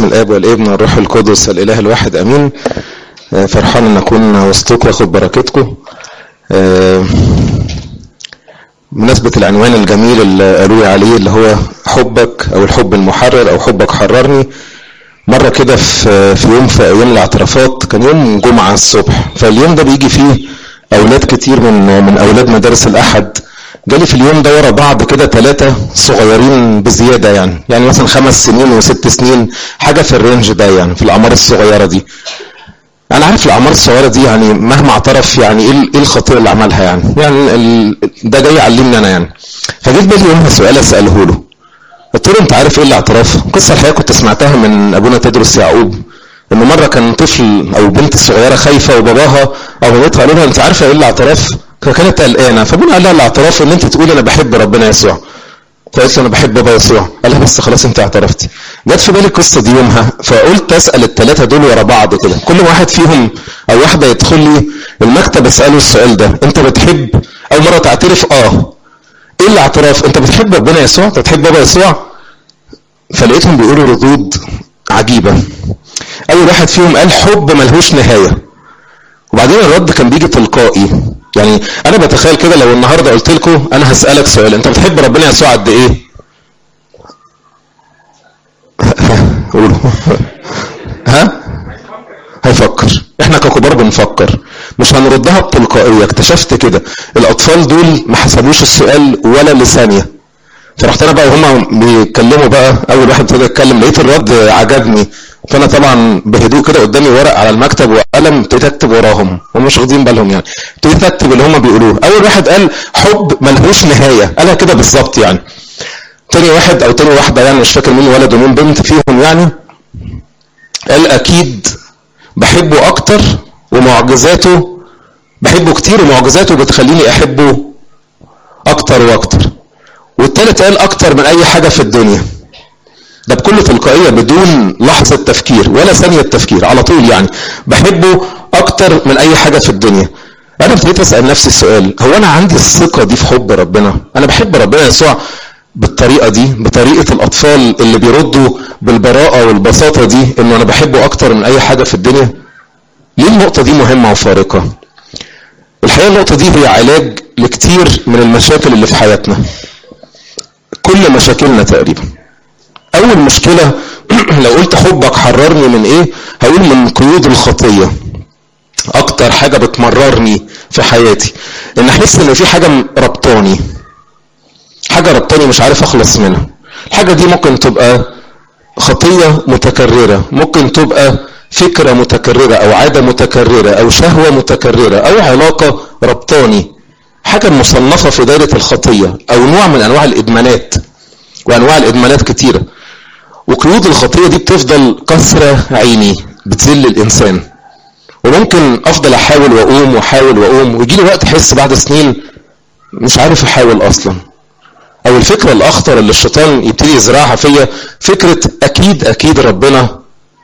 باسم الاب والابن والروح القدس الاله الواحد امين فرحان ان اكون وسطكم واخد بركتكم بمناسبة العنوان الجميل اللي قالوا عليه اللي هو حبك او الحب المحرر او حبك حررني مرة كده في في يوم في ايام الاعترافات كان يوم جمعة الصبح فاليوم ده بيجي فيه اولاد كتير من من اولاد مدارس الاحد جالي في اليوم ده ورا بعض كده ثلاثة صغيرين بزيادة يعني يعني مثلا خمس سنين وست سنين حاجة في الرينج ده يعني في الأعمار الصغيرة دي أنا عارف الأعمار الصغيرة دي يعني مهما اعترف يعني إيه إيه الخطيئة اللي عملها يعني يعني ال... ده جاي يعلمني أنا يعني فجيت بالي يومها سؤال أسأله له قلت له أنت عارف إيه الاعتراف؟ قصة الحقيقة كنت سمعتها من أبونا تدرس يعقوب إن مرة كان طفل أو بنت صغيرة خايفة وباباها أو مامتها قالوا لها أنت عارفة إيه الاعتراف؟ فكانت قلقانه فابونا قال لها الاعتراف ان انت تقول انا بحب ربنا يسوع فقالت له انا بحب بابا يسوع قال لها بس خلاص انت اعترفتي جت في بالي القصه دي يومها فقلت اسال الثلاثه دول ورا بعض كده كل واحد فيهم او واحده يدخل لي المكتب اساله السؤال ده انت بتحب اول مره تعترف اه ايه الاعتراف انت بتحب ربنا يسوع انت بتحب بابا يسوع فلقيتهم بيقولوا ردود عجيبه اول واحد فيهم قال حب ملهوش نهايه وبعدين الرد كان بيجي تلقائي يعني انا بتخيل كده لو النهارده قلت لكم انا هسالك سؤال انت بتحب ربنا يسوع قد ايه قولوا ها هيفكر احنا ككبار بنفكر مش هنردها بتلقائيه اكتشفت كده الاطفال دول ما حسبوش السؤال ولا لثانيه فرحت انا بقى وهم بيتكلموا بقى اول واحد ابتدى يتكلم لقيت الرد عجبني فانا طبعا بهدوء كده قدامي ورق على المكتب وقلم ابتديت اكتب وراهم هم مش واخدين بالهم يعني ابتديت اكتب اللي هم بيقولوه اول واحد قال حب ملهوش نهايه قالها كده بالظبط يعني تاني واحد او تاني واحده يعني مش فاكر مين ولد ومين بنت فيهم يعني قال اكيد بحبه اكتر ومعجزاته بحبه كتير ومعجزاته بتخليني احبه اكتر واكتر والتالت قال اكتر من اي حاجه في الدنيا ده بكل تلقائيه بدون لحظه تفكير ولا ثانيه تفكير على طول يعني بحبه اكتر من اي حاجه في الدنيا انا ابتديت اسال نفسي السؤال هو انا عندي الثقه دي في حب ربنا انا بحب ربنا يسوع بالطريقه دي بطريقه الاطفال اللي بيردوا بالبراءه والبساطه دي انه انا بحبه اكتر من اي حاجه في الدنيا ليه النقطه دي مهمه وفارقه الحقيقه النقطه دي هي علاج لكتير من المشاكل اللي في حياتنا كل مشاكلنا تقريبا اول مشكلة لو قلت حبك حررني من ايه هقول من قيود الخطية اكتر حاجة بتمررني في حياتي ان احس ان في حاجة ربطاني حاجة ربطاني مش عارف اخلص منها الحاجة دي ممكن تبقى خطية متكررة ممكن تبقى فكرة متكررة او عادة متكررة او شهوة متكررة او علاقة ربطاني حاجة مصنفة في دائرة الخطية او نوع من انواع الادمانات وانواع الادمانات كتيره وقيود الخطيه دي بتفضل كسره عيني بتذل الانسان وممكن افضل احاول واقوم واحاول واقوم ويجي لي وقت احس بعد سنين مش عارف احاول اصلا او الفكره الاخطر اللي الشيطان يبتدي يزرعها فيا فكره اكيد اكيد ربنا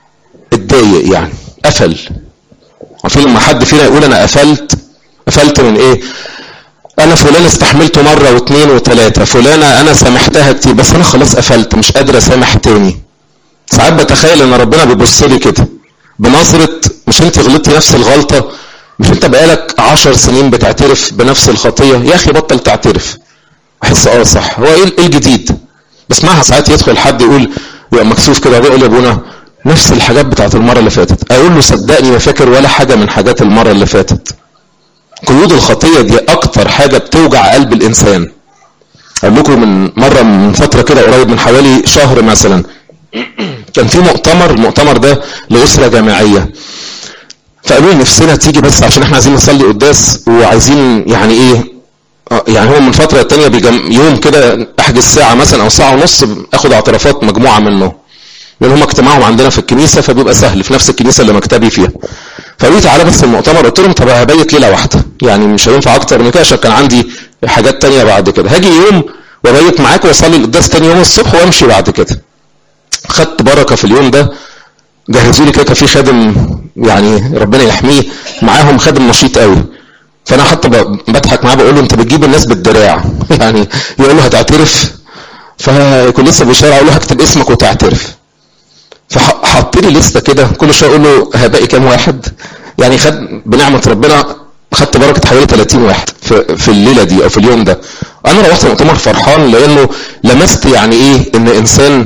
اتضايق يعني قفل عارفين لما حد فينا يقول انا قفلت قفلت من ايه انا فلان استحملته مرة واثنين وثلاثة فلانة انا سامحتها كتير بس انا خلاص قفلت مش قادر اسامح تاني ساعات بتخيل ان ربنا بيبص لي كده بنظرة مش انت غلطتي نفس الغلطة مش انت بقالك عشر سنين بتعترف بنفس الخطية يا اخي بطل تعترف احس اه صح هو ايه الجديد بسمعها ساعات يدخل حد يقول يبقى مكسوف كده يقول يا ابونا نفس الحاجات بتاعت المرة اللي فاتت اقول له صدقني ما فاكر ولا حاجة من حاجات المرة اللي فاتت قيود الخطية دي أكتر حاجة بتوجع قلب الإنسان. أقول لكم من مرة من فترة كده قريب من حوالي شهر مثلا كان في مؤتمر المؤتمر ده لأسرة جامعية. فقالوا لي نفسنا تيجي بس عشان احنا عايزين نصلي قداس وعايزين يعني ايه يعني هو من فترة تانية بيجم يوم كده احجز ساعة مثلا او ساعة ونص اخد اعترافات مجموعة منه. لان هم اجتماعهم عندنا في الكنيسة فبيبقى سهل في نفس الكنيسة اللي مكتبي فيها. فقالوا تعالى بس المؤتمر قلت لهم طب هبيت ليله واحده يعني مش هينفع اكتر من كده عشان كان عندي حاجات تانية بعد كده هاجي يوم وابيت معاكم واصلي القداس تاني يوم الصبح وامشي بعد كده خدت بركه في اليوم ده جهزوا لي كده كان في خادم يعني ربنا يحميه معاهم خادم نشيط قوي فانا حتى بضحك معاه بقول له انت بتجيب الناس بالدراع يعني يقول له هتعترف فكنت لسه بشارع اقول له هكتب اسمك وتعترف فحط لي لسته كده كل شويه اقول له هباقي كام واحد يعني خد بنعمه ربنا خدت بركه حوالي 30 واحد في, في الليله دي او في اليوم ده انا روحت مؤتمر فرحان لانه لمست يعني ايه ان انسان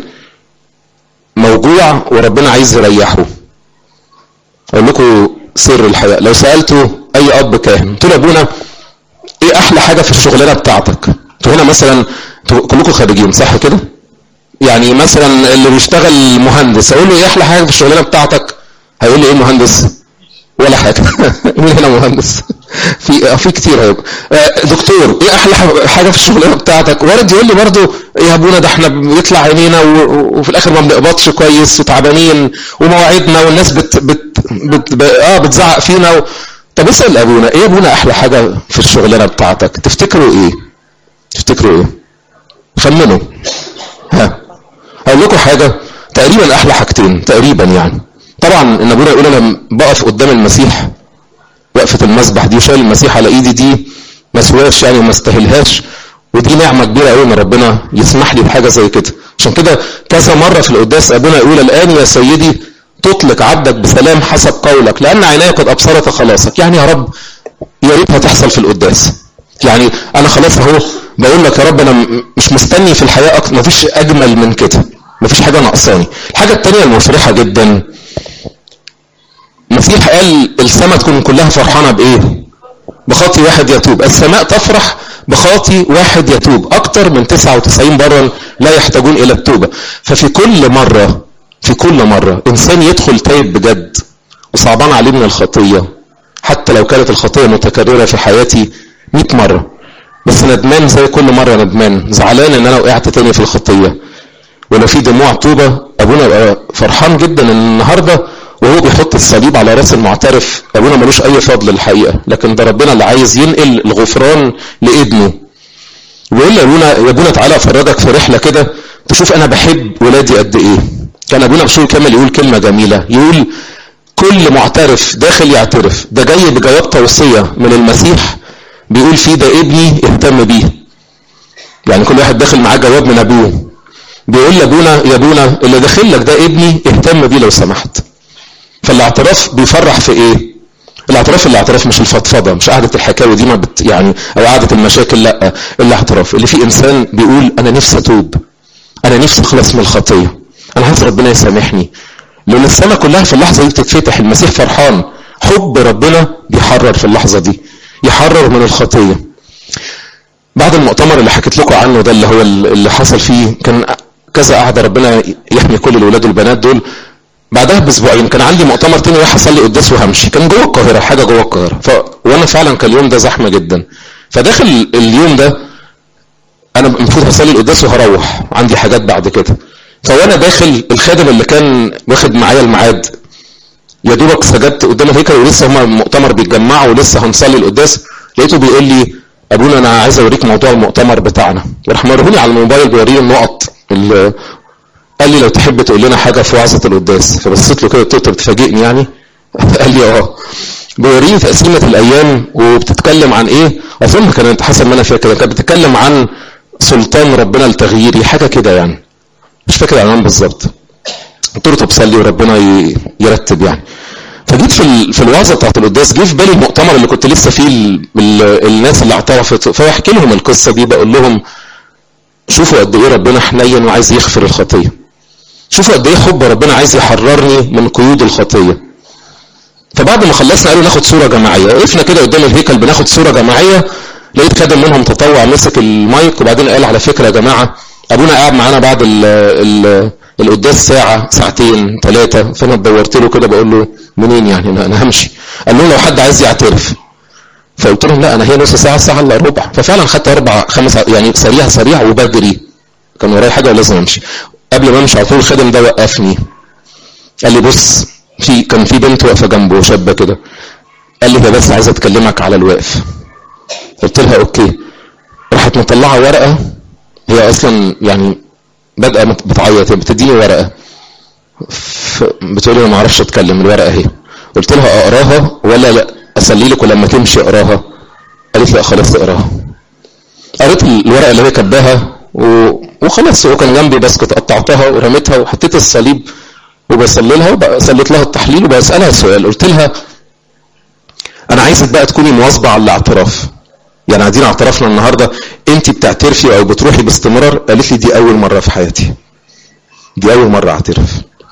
موجوع وربنا عايز يريحه اقول لكم سر الحياه لو سالته اي اب كاهن قلت له ابونا ايه احلى حاجه في الشغلانه بتاعتك انتوا هنا مثلا كلكم خريجين صح كده يعني مثلا اللي بيشتغل مهندس اقول له ايه احلى حاجه في الشغلانه بتاعتك هيقول لي ايه مهندس ولا حاجه مين هنا مهندس في في كتير هيبقى دكتور ايه احلى حاجه في الشغلانه بتاعتك وارد يقول لي برضو ايه يا ابونا ده احنا بيطلع عينينا وفي الاخر ما بنقبضش كويس وتعبانين ومواعيدنا والناس بت بت, بت اه بتزعق فينا و... طب اسال ابونا ايه يا ابونا احلى حاجه في الشغلانه بتاعتك تفتكروا ايه تفتكروا ايه خمنوا ها اقول لكم حاجه تقريبا احلى حاجتين تقريبا يعني طبعا ان ابونا يقول انا بقف قدام المسيح وقفه المسبح دي وشايل المسيح على ايدي دي ما سواش يعني وما استاهلهاش ودي نعمه كبيره قوي ان ربنا يسمح لي بحاجه زي كده عشان كده كذا مره في القداس ابونا يقول الان يا سيدي تطلق عبدك بسلام حسب قولك لان عيناي قد ابصرت خلاصك يعني يا رب يا ريتها تحصل في القداس يعني انا خلاص اهو بقول لك يا رب انا مش مستني في الحياه اكتر مفيش اجمل من كده مفيش حاجه ناقصاني الحاجه الثانيه المفرحه جدا المسيح قال السماء تكون كلها فرحانه بايه بخاطي واحد يتوب السماء تفرح بخاطي واحد يتوب اكتر من 99 برا لا يحتاجون الى التوبه ففي كل مره في كل مره انسان يدخل تايب بجد وصعبان عليه من الخطيه حتى لو كانت الخطيه متكرره في حياتي 100 مره بس ندمان زي كل مره ندمان زعلان ان انا وقعت تاني في الخطيه ولو في دموع توبه ابونا يبقى فرحان جدا ان النهارده وهو بيحط الصليب على راس المعترف ابونا ملوش اي فضل الحقيقه لكن ده ربنا اللي عايز ينقل الغفران لابنه ويقول لي ابونا يا ابونا تعالى افرجك في رحله كده تشوف انا بحب ولادي قد ايه كان ابونا بشوي كامل يقول كلمه جميله يقول كل معترف داخل يعترف ده جاي بجواب توصيه من المسيح بيقول فيه ده ابني اهتم بيه يعني كل واحد داخل معاه جواب من ابوه بيقول لابونا يا ابونا اللي داخل لك ده ابني اهتم بيه لو سمحت فالاعتراف بيفرح في ايه الاعتراف الاعتراف مش الفضفضه مش قعده الحكاوي دي ما بت يعني او قعده المشاكل لا الاعتراف اللي فيه انسان بيقول انا نفسي اتوب انا نفسي اخلص من الخطيه انا عايز ربنا يسامحني لان السماء كلها في اللحظه دي بتتفتح المسيح فرحان حب ربنا بيحرر في اللحظه دي يحرر من الخطيه بعد المؤتمر اللي حكيت لكم عنه ده اللي هو اللي حصل فيه كان كذا قعده ربنا يحمي كل الولاد والبنات دول بعدها باسبوعين كان عندي مؤتمر تاني رايح اصلي قداس وهمشي كان جوه القاهره حاجه جوه القاهره ف... وانا فعلا كان اليوم ده زحمه جدا فداخل اليوم ده انا المفروض هصلي القداس وهروح عندي حاجات بعد كده فوانا داخل الخادم اللي كان واخد معايا الميعاد يا دوبك سجدت قدام الهيكل ولسه هما المؤتمر بيتجمعوا ولسه هنصلي القداس لقيته بيقول لي ابونا انا عايز اوريك موضوع المؤتمر بتاعنا وراح مرهوني على الموبايل بيوريني النقط اللي قال لي لو تحب تقول لنا حاجه في وعظه القداس فبصيت له كده قلت له بتفاجئني يعني قال لي اه بيوريني تقسيمه الايام وبتتكلم عن ايه اظن كانت حسب ما انا فاكر كانت بتتكلم عن سلطان ربنا لتغييري حاجه كده يعني مش فاكر العنوان بالظبط قلت له طب صلي وربنا يرتب يعني فجيت في في الوعظه بتاعت القداس جه في بالي المؤتمر اللي كنت لسه فيه ال ال الناس اللي اعترفت فبحكي لهم القصه دي بقول لهم شوفوا قد ايه ربنا حنين وعايز يغفر الخطيه شوفوا قد ايه حب ربنا عايز يحررني من قيود الخطيه فبعد ما خلصنا قالوا ناخد صوره جماعيه وقفنا كده قدام الهيكل بناخد صوره جماعيه لقيت خادم منهم تطوع مسك المايك وبعدين قال على فكره يا جماعه ابونا قاعد معانا بعد ال ال القداس ساعة ساعتين ثلاثة فأنا دورت له كده بقول له منين يعني أنا همشي قال له لو حد عايز يعترف فقلت لهم لا أنا هي نص ساعة ساعة إلا ربع ففعلا خدت أربع خمس يعني سريع سريع وبجري كان ورايا حاجة ولازم أمشي قبل ما أمشي على طول الخادم ده وقفني قال لي بص في كان في بنت واقفة جنبه شابة كده قال لي هي بس عايزة أتكلمك على الواقف قلت لها أوكي راحت مطلعة ورقة هي أصلا يعني بادئه بتعيط بتديني ورقه بتقولي انا ما اعرفش اتكلم الورقه اهي قلت لها اقراها ولا لا اصلي لك ولما تمشي اقراها قالت لي خلاص اقراها قريت الورقه اللي هي كاتباها و... وخلاص هو كان جنبي بس كنت قطعتها ورميتها وحطيت الصليب وبصلي لها صليت لها التحليل وبسالها سؤال قلت لها انا عايزك بقى تكوني مواظبه على الاعتراف يعني عايزين اعترافنا النهارده انت بتعترفي او بتروحي باستمرار قالت لي دي اول مره في حياتي دي اول مره اعترف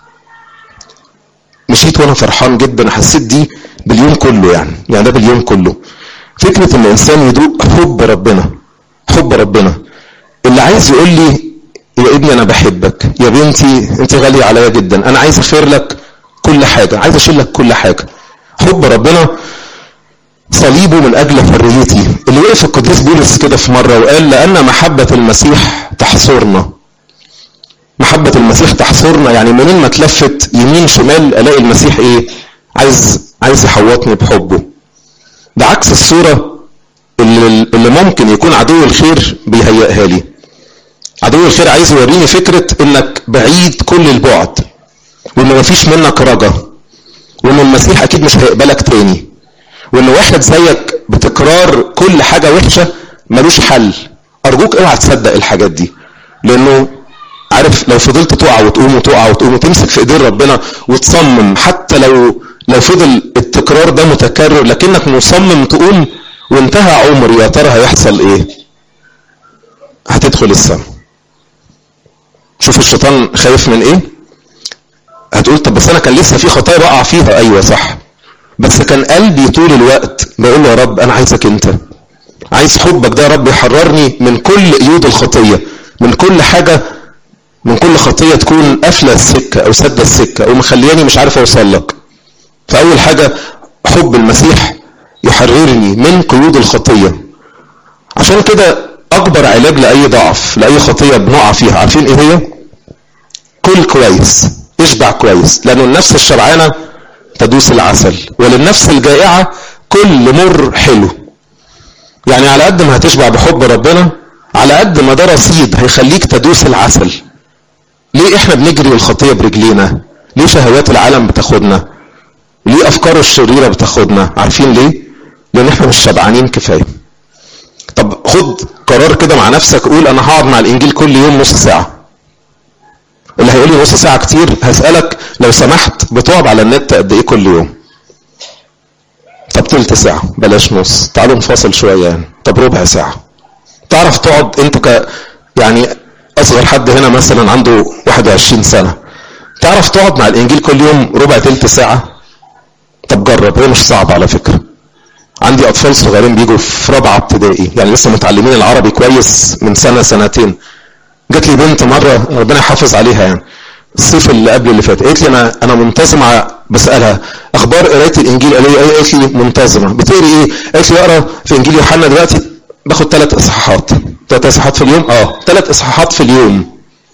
مشيت وانا فرحان جدا حسيت دي باليوم كله يعني يعني ده باليوم كله فكره ان الانسان يدوق حب ربنا حب ربنا اللي عايز يقول لي يا ابني انا بحبك يا بنتي انت غاليه عليا جدا انا عايز اغفر لك كل حاجه عايز اشيل لك كل حاجه حب ربنا صليبه من اجل حريتي اللي وقف القديس بولس كده في مره وقال لان محبه المسيح تحصرنا محبه المسيح تحصرنا يعني منين ما اتلفت يمين شمال الاقي المسيح ايه عايز عايز يحوطني بحبه ده عكس الصوره اللي, اللي ممكن يكون عدو الخير بيهيئها لي عدو الخير عايز يوريني فكره انك بعيد كل البعد وان مفيش منك رجا وان المسيح اكيد مش هيقبلك تاني وان واحد زيك بتكرار كل حاجه وحشه ملوش حل ارجوك اوعى تصدق الحاجات دي لانه عارف لو فضلت تقع وتقوم وتقع وتقوم وتمسك في ايدين ربنا وتصمم حتى لو لو فضل التكرار ده متكرر لكنك مصمم تقوم وانتهى عمر يا ترى هيحصل ايه هتدخل السما شوف الشيطان خايف من ايه هتقول طب بس انا كان لسه في خطايا بقع فيها ايوه صح بس كان قلبي طول الوقت بقول له يا رب انا عايزك انت عايز حبك ده يا رب يحررني من كل قيود الخطيه من كل حاجه من كل خطيه تكون قافله السكه او سد السكه ومخلياني مش عارف اوصل لك فاول حاجه حب المسيح يحررني من قيود الخطيه عشان كده اكبر علاج لاي ضعف لاي خطيه بنقع فيها عارفين ايه هي كل كويس اشبع كويس لانه النفس الشبعانه تدوس العسل وللنفس الجائعه كل مر حلو يعني على قد ما هتشبع بحب ربنا على قد ما ده رصيد هيخليك تدوس العسل ليه احنا بنجري الخطيه برجلينا ليه شهوات العالم بتاخدنا ليه افكاره الشريره بتاخدنا عارفين ليه لان احنا مش شبعانين كفايه طب خد قرار كده مع نفسك قول انا هقعد مع الانجيل كل يوم نص ساعه اللي هيقول لي نص ساعه كتير هسالك لو سمحت بتقعد على النت قد ايه كل يوم طب تلت ساعه بلاش نص تعالوا نفاصل شويه يعني طب ربع ساعه تعرف تقعد انت ك يعني اصغر حد هنا مثلا عنده 21 سنه تعرف تقعد مع الانجيل كل يوم ربع تلت ساعه طب جرب هي مش صعب على فكره عندي اطفال صغيرين بيجوا في رابعه ابتدائي يعني لسه متعلمين العربي كويس من سنه سنتين جات لي بنت مره ربنا يحافظ عليها يعني الصيف اللي قبل اللي فات قالت لي انا انا منتظمه بسالها اخبار قرايه الانجيل قال لي ايه قالت لي منتظمه بتقري ايه قالت لي اقرا في انجيل يوحنا دلوقتي باخد ثلاث اصحاحات ثلاث اصحاحات في اليوم اه ثلاث اصحاحات في اليوم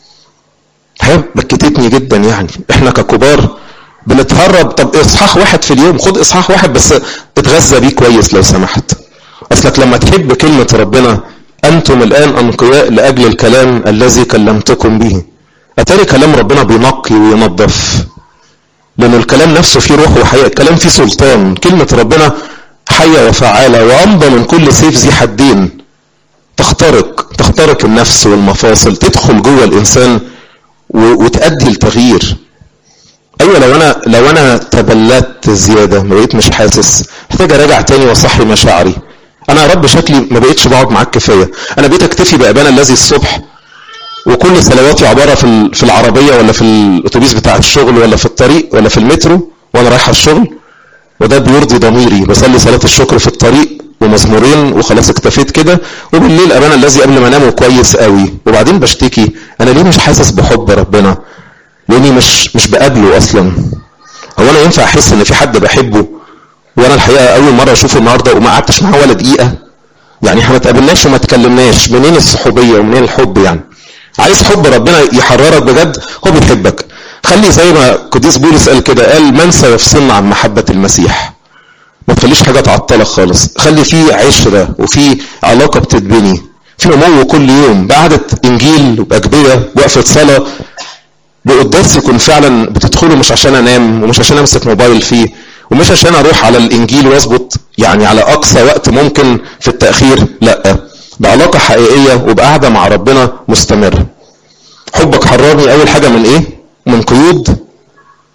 هي بكتتني جدا يعني احنا ككبار بنتهرب طب اصحاح واحد في اليوم خد اصحاح واحد بس اتغذى بيه كويس لو سمحت اصلك لما تحب كلمه ربنا انتم الان انقياء لاجل الكلام الذي كلمتكم به اتاري كلام ربنا بينقي وينظف لان الكلام نفسه فيه روح وحياه الكلام فيه سلطان كلمه ربنا حيه وفعاله وامضى من كل سيف ذي حدين تخترق تخترق النفس والمفاصل تدخل جوه الانسان وتؤدي لتغيير ايوه لو انا لو انا تبلدت زياده ما بقيت مش حاسس محتاج اراجع تاني واصحي مشاعري انا يا رب شكلي ما بقيتش بقعد معاك كفايه انا بقيت اكتفي بابانا الذي الصبح وكل صلواتي عباره في في العربيه ولا في الاتوبيس بتاع الشغل ولا في الطريق ولا في المترو وانا رايح الشغل وده بيرضي ضميري بصلي صلاه الشكر في الطريق ومزمورين وخلاص اكتفيت كده وبالليل ابانا الذي قبل ما انام كويس قوي وبعدين بشتكي انا ليه مش حاسس بحب ربنا لاني مش مش بقابله اصلا هو انا ينفع احس ان في حد بحبه وانا الحقيقه اول مره اشوفه النهارده وما قعدتش معاه ولا دقيقه يعني احنا ما اتقابلناش وما اتكلمناش منين الصحوبيه ومنين الحب يعني عايز حب ربنا يحررك بجد هو بيحبك خلي زي ما قديس بولس قال كده قال من سيفصلنا عن محبه المسيح ما تخليش حاجه تعطلك خالص خلي في عشره وفي علاقه بتتبني في نمو كل يوم بقعده انجيل وباجبيه وقفه صلاه بقداس يكون فعلا بتدخله مش عشان انام ومش عشان امسك موبايل فيه ومش عشان اروح على الانجيل واظبط يعني على اقصى وقت ممكن في التاخير لا بعلاقه حقيقيه وبقعده مع ربنا مستمره حبك حررني اول حاجه من ايه من قيود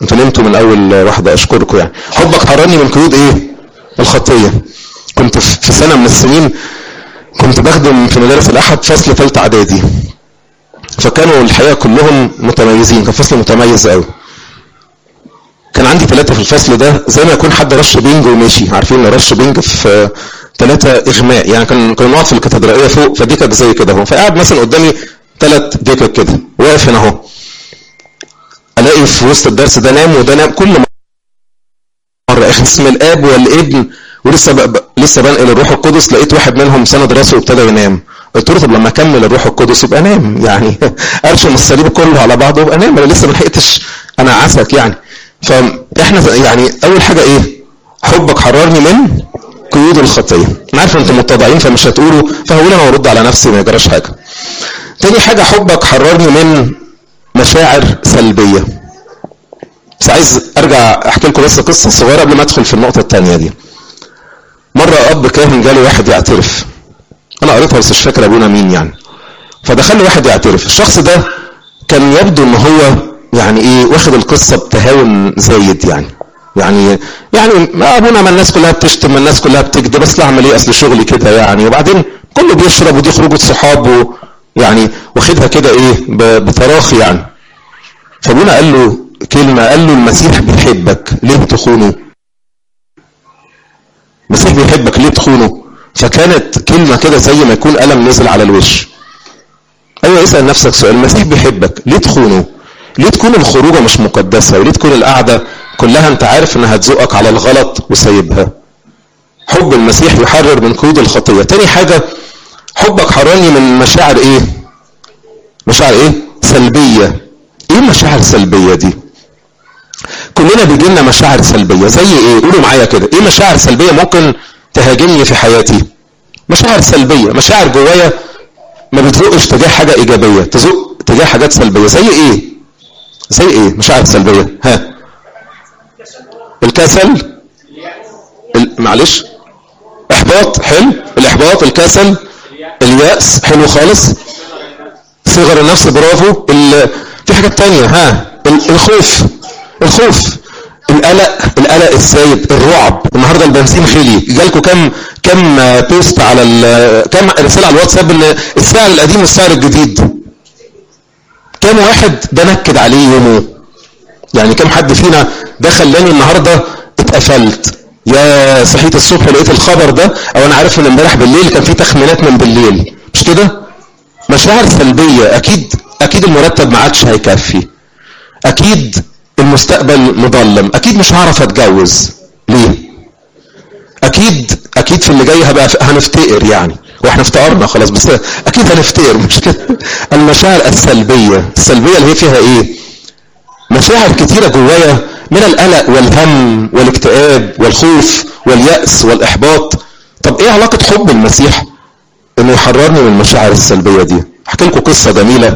انتوا نمتوا من اول واحده اشكركم يعني حبك حررني من قيود ايه الخطيه كنت في سنه من السنين كنت بخدم في مدارس الاحد فصل ثالثه اعدادي فكانوا الحقيقه كلهم متميزين كان فصل متميز قوي كان عندي ثلاثة في الفصل ده زي ما يكون حد رش بينج ومشي عارفين رش بينج في ثلاثة إغماء يعني كان كنا نقعد في الكاتدرائية فوق فديكك زي كده اهو فقعد مثلا قدامي ثلاث ديكك كده واقف هنا اهو الاقي في وسط الدرس ده نام وده نام كل مره اسم الاب والابن ولسه ب... لسه بنقل الروح القدس لقيت واحد منهم سند راسه وابتدى ينام قلت له طب لما اكمل الروح القدس يبقى نام يعني ارشم الصليب كله على بعضه يبقى نام انا لسه ما لحقتش انا عسك يعني فاحنا يعني اول حاجه ايه حبك حررني من قيود الخطيه انا عارف انتم متضعين فمش هتقولوا فهقول انا وارد على نفسي ما يجراش حاجه تاني حاجه حبك حررني من مشاعر سلبيه بس عايز ارجع احكي لكم بس قصه صغيره قبل ما ادخل في النقطه الثانيه دي مره اب كاهن جاله واحد يعترف انا قريتها بس مش فاكر ابونا مين يعني فدخل له واحد يعترف الشخص ده كان يبدو ان هو يعني ايه واخد القصه بتهاون زايد يعني يعني يعني ابونا ما الناس كلها بتشتم ما الناس كلها بتكذب بس اعمل ايه اصل شغلي كده يعني وبعدين كله بيشرب ودي خروجه صحاب يعني واخدها كده ايه بتراخي يعني فابونا قال له كلمة قال له المسيح بيحبك ليه تخونه المسيح بيحبك ليه تخونه فكانت كلمة كده زي ما يكون قلم نزل على الوش ايوه اسأل نفسك سؤال المسيح بيحبك ليه تخونه ليه تكون الخروجه مش مقدسه وليه تكون القعده كلها انت عارف انها هتزقك على الغلط وسايبها حب المسيح يحرر من قيود الخطيه تاني حاجه حبك حررني من مشاعر ايه مشاعر ايه سلبيه ايه المشاعر السلبيه دي كلنا بيجي لنا مشاعر سلبيه زي ايه قولوا معايا كده ايه مشاعر سلبيه ممكن تهاجمني في حياتي مشاعر سلبيه مشاعر جوايا ما بتزقش تجاه حاجه ايجابيه تزق تجاه حاجات سلبيه زي ايه زي ايه مشاعر سلبيه ها الكسل معلش احباط حلو الاحباط الكسل اليأس حلو خالص صغر النفس برافو في حاجات تانية ها الخوف الخوف القلق القلق السايب الرعب النهارده البنزين غلي جالكم كم كم بوست على كم رساله على الواتساب ان السعر القديم والسعر الجديد كم واحد ده نكد عليه يومه يعني كم حد فينا ده خلاني النهارده اتقفلت يا صحيت الصبح لقيت الخبر ده او انا عارف ان امبارح بالليل كان في تخمينات من بالليل مش كده مشاعر سلبيه اكيد اكيد المرتب ما عادش هيكفي اكيد المستقبل مظلم اكيد مش هعرف اتجوز ليه اكيد اكيد في اللي جاي هبقى هنفتقر يعني واحنا افتقرنا خلاص بس اكيد هنفتقر مش كده المشاعر السلبيه السلبيه اللي هي فيها ايه مشاعر كتيره جوايا من القلق والهم والاكتئاب والخوف واليأس والإحباط طب إيه علاقة حب المسيح إنه يحررني من المشاعر السلبية دي أحكي لكم قصة جميلة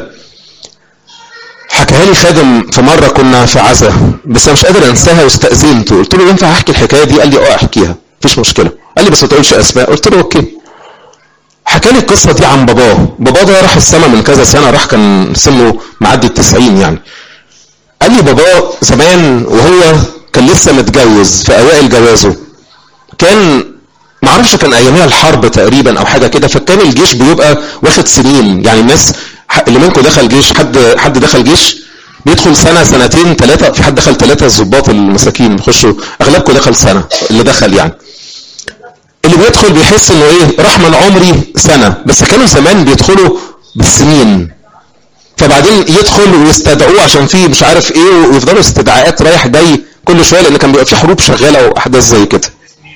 حكاها لي خادم في مرة كنا في عزا بس أنا مش قادر أنساها واستأذنته قلت له ينفع أحكي الحكاية دي قال لي أه أحكيها مفيش مشكلة قال لي بس ما تقولش أسماء قلت له أوكي حكى لي القصة دي عن باباه باباه ده راح السما من كذا سنة راح كان سنه معدي التسعين يعني قال لي بابا زمان وهو كان لسه متجوز في اوائل جوازه كان معرفش كان اياميها الحرب تقريبا او حاجه كده فكان الجيش بيبقى واخد سنين يعني الناس اللي منكم دخل جيش حد حد دخل جيش بيدخل سنه سنتين ثلاثه في حد دخل ثلاثه الظباط المساكين بيخشوا اغلبكم دخل سنه اللي دخل يعني اللي بيدخل بيحس انه ايه راح من عمري سنه بس كانوا زمان بيدخلوا بالسنين فبعدين يدخل ويستدعوه عشان في مش عارف ايه ويفضلوا استدعاءات رايح جاي كل شويه لان كان بيبقى في حروب شغاله واحداث زي كده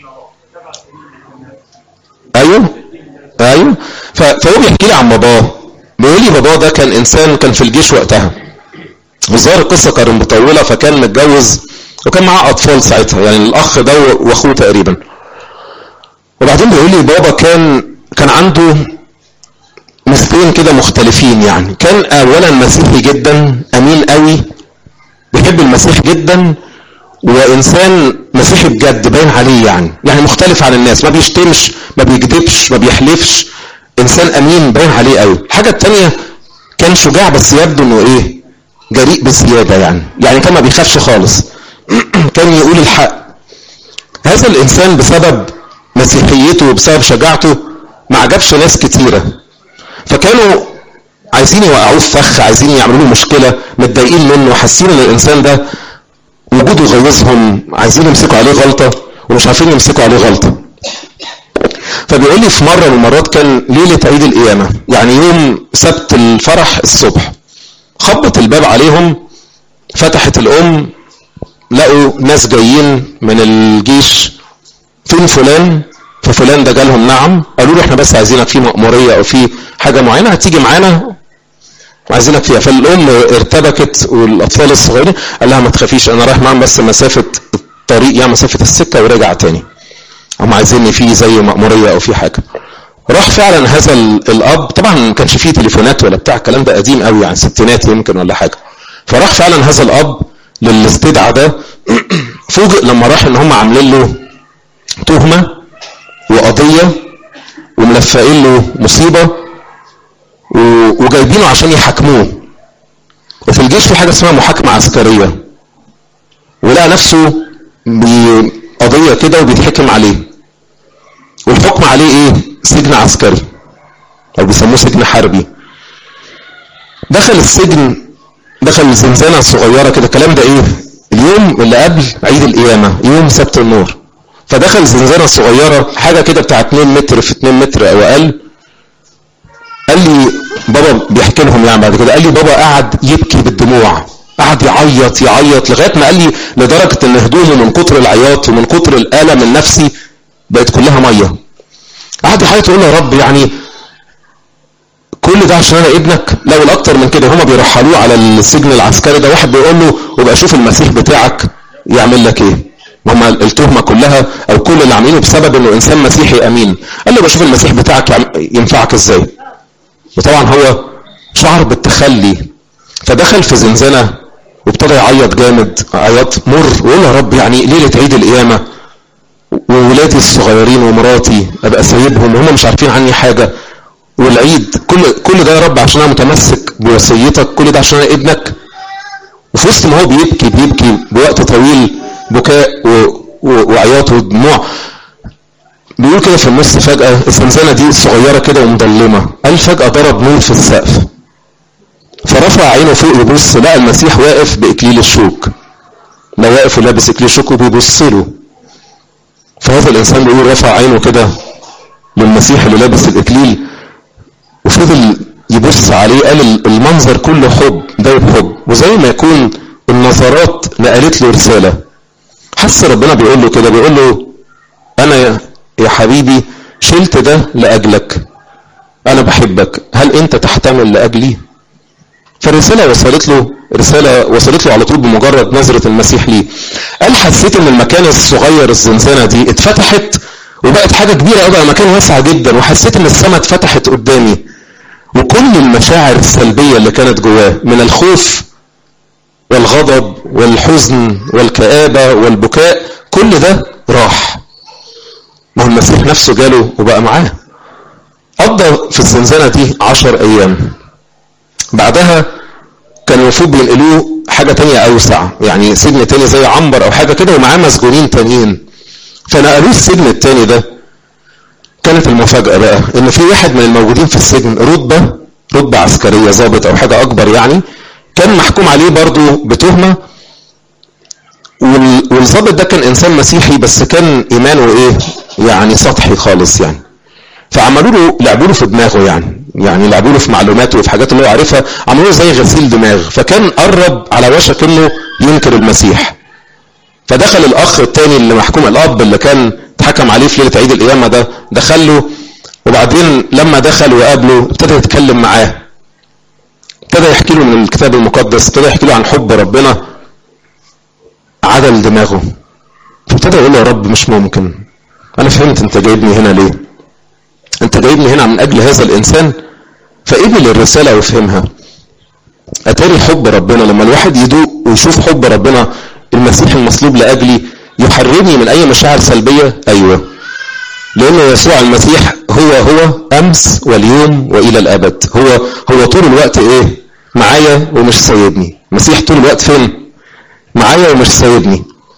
ايوه ايوه فهو بيحكي لي عن باباه بيقول لي باباه ده كان انسان كان في الجيش وقتها والظاهر القصه كانت مطوله فكان متجوز وكان معاه اطفال ساعتها يعني الاخ ده واخوه تقريبا وبعدين بيقول لي بابا كان كان عنده مثلين كده مختلفين يعني كان اولا مسيحي جدا امين قوي بيحب المسيح جدا وانسان مسيحي بجد باين عليه يعني يعني مختلف عن الناس ما بيشتمش ما بيكذبش ما بيحلفش انسان امين باين عليه قوي الحاجه الثانيه كان شجاع بس يبدو انه ايه جريء بزياده يعني يعني كان ما بيخافش خالص كان يقول الحق هذا الانسان بسبب مسيحيته وبسبب شجاعته ما عجبش ناس كتيرة فكانوا عايزين يوقعوه في فخ عايزين يعملوا له مشكلة متضايقين منه حاسين ان الانسان ده وجوده غيظهم عايزين يمسكوا عليه غلطة ومش عارفين يمسكوا عليه غلطة فبيقول لي في مرة من المرات كان ليلة عيد القيامة يعني يوم سبت الفرح الصبح خبط الباب عليهم فتحت الأم لقوا ناس جايين من الجيش فين فلان ففلان ده جالهم نعم قالوا له احنا بس عايزينك في مأمورية او في حاجة معينة هتيجي معانا وعايزينك فيها فالام ارتبكت والاطفال الصغيرين قال لها ما تخافيش انا رايح معاهم بس مسافة الطريق يعني مسافة السكة ورجع تاني هم عايزيني فيه زي مأمورية او في حاجة راح فعلا هذا الاب طبعا ما كانش فيه تليفونات ولا بتاع الكلام ده قديم قوي يعني ستينات يمكن ولا حاجة فراح فعلا هذا الاب للاستدعاء ده فوجئ لما راح ان هم عاملين له تهمة وقضية وملفقين له مصيبة وجايبينه عشان يحاكموه وفي الجيش في حاجة اسمها محاكمة عسكرية ولقى نفسه بقضية كده وبيتحكم عليه والحكم عليه ايه سجن عسكري او بيسموه سجن حربي دخل السجن دخل الزنزانة صغيرة كده الكلام ده ايه اليوم اللي قبل عيد القيامة يوم سبت النور فدخل زنزانة صغيرة حاجة كده بتاع 2 متر في 2 متر او اقل قال لي بابا بيحكي لهم يعني بعد كده قال لي بابا قعد يبكي بالدموع قعد يعيط يعيط لغايه ما قال لي لدرجه ان هدومه من كتر العياط ومن كتر الالم النفسي بقت كلها ميه قعد يعيط يقول يا رب يعني كل ده عشان انا ابنك لا والاكتر من كده هما بيرحلوه على السجن العسكري ده واحد بيقول له وبقى شوف المسيح بتاعك يعمل لك ايه هما التهمة كلها او كل اللي عاملينه بسبب انه انسان مسيحي امين قال له بشوف المسيح بتاعك ينفعك ازاي وطبعا هو شعر بالتخلي فدخل في زنزانة وابتدى يعيط جامد عياط مر ويقول يا رب يعني ليلة عيد القيامة وولادي الصغيرين ومراتي ابقى سايبهم وهم مش عارفين عني حاجة والعيد كل كل ده يا رب عشان انا متمسك بوصيتك كل ده عشان انا ابنك وفي وسط ما هو بيبكي بيبكي بوقت طويل بكاء و... و... وعياط ودموع بيقول كده في النص فجأة الزنزانة دي صغيرة كده ومضلمة قال فجأة ضرب نور في السقف فرفع عينه فوق يبص لقى المسيح واقف بإكليل الشوك لا واقف ولابس إكليل الشوك وبيبص له فهذا الإنسان بيقول رفع عينه كده للمسيح اللي لابس الإكليل وفضل يبص عليه قال المنظر كله حب ده حب وزي ما يكون النظرات نقلت له رسالة حس ربنا بيقول له كده بيقول له أنا يا حبيبي شلت ده لأجلك أنا بحبك هل أنت تحتمل لأجلي فالرسالة وصلت له رسالة وصلت له على طول بمجرد نظرة المسيح ليه قال حسيت ان المكان الصغير الزنزانة دي اتفتحت وبقت حاجة كبيرة قوي مكان واسع جدا وحسيت ان السماء اتفتحت قدامي وكل المشاعر السلبية اللي كانت جواه من الخوف والغضب والحزن والكآبة والبكاء كل ده راح ما هو المسيح نفسه جاله وبقى معاه قضى في الزنزانة دي عشر أيام بعدها كان المفروض بينقلوه حاجة تانية أوسع يعني سجن تاني زي عنبر أو حاجة كده ومعاه مسجونين تانيين فنقلوه السجن التاني ده كانت المفاجأة بقى إن في واحد من الموجودين في السجن رتبة رتبة عسكرية ضابط أو حاجة أكبر يعني كان محكوم عليه برضه بتهمة والظابط ده كان إنسان مسيحي بس كان إيمانه إيه يعني سطحي خالص يعني فعملوا له لعبوا له في دماغه يعني يعني لعبوا له في معلوماته وفي حاجات اللي هو عارفها عملوا له زي غسيل دماغ فكان قرب على وشك انه ينكر المسيح فدخل الاخ الثاني اللي محكوم الاب اللي كان اتحكم عليه في ليله عيد القيامه ده دخل له وبعدين لما دخل وقابله ابتدى يتكلم معاه ابتدى يحكي له من الكتاب المقدس ابتدى يحكي له عن حب ربنا عدل دماغه فابتدى يقول له يا رب مش ممكن انا فهمت انت جايبني هنا ليه انت جايبني هنا من اجل هذا الانسان فقبل الرسالة وفهمها اتاري حب ربنا لما الواحد يدوق ويشوف حب ربنا المسيح المصلوب لاجلي يحررني من اي مشاعر سلبية ايوه لان يسوع المسيح هو هو امس واليوم والى الابد هو هو طول الوقت ايه معايا ومش سايبني المسيح طول الوقت فين معايا ومش سايبني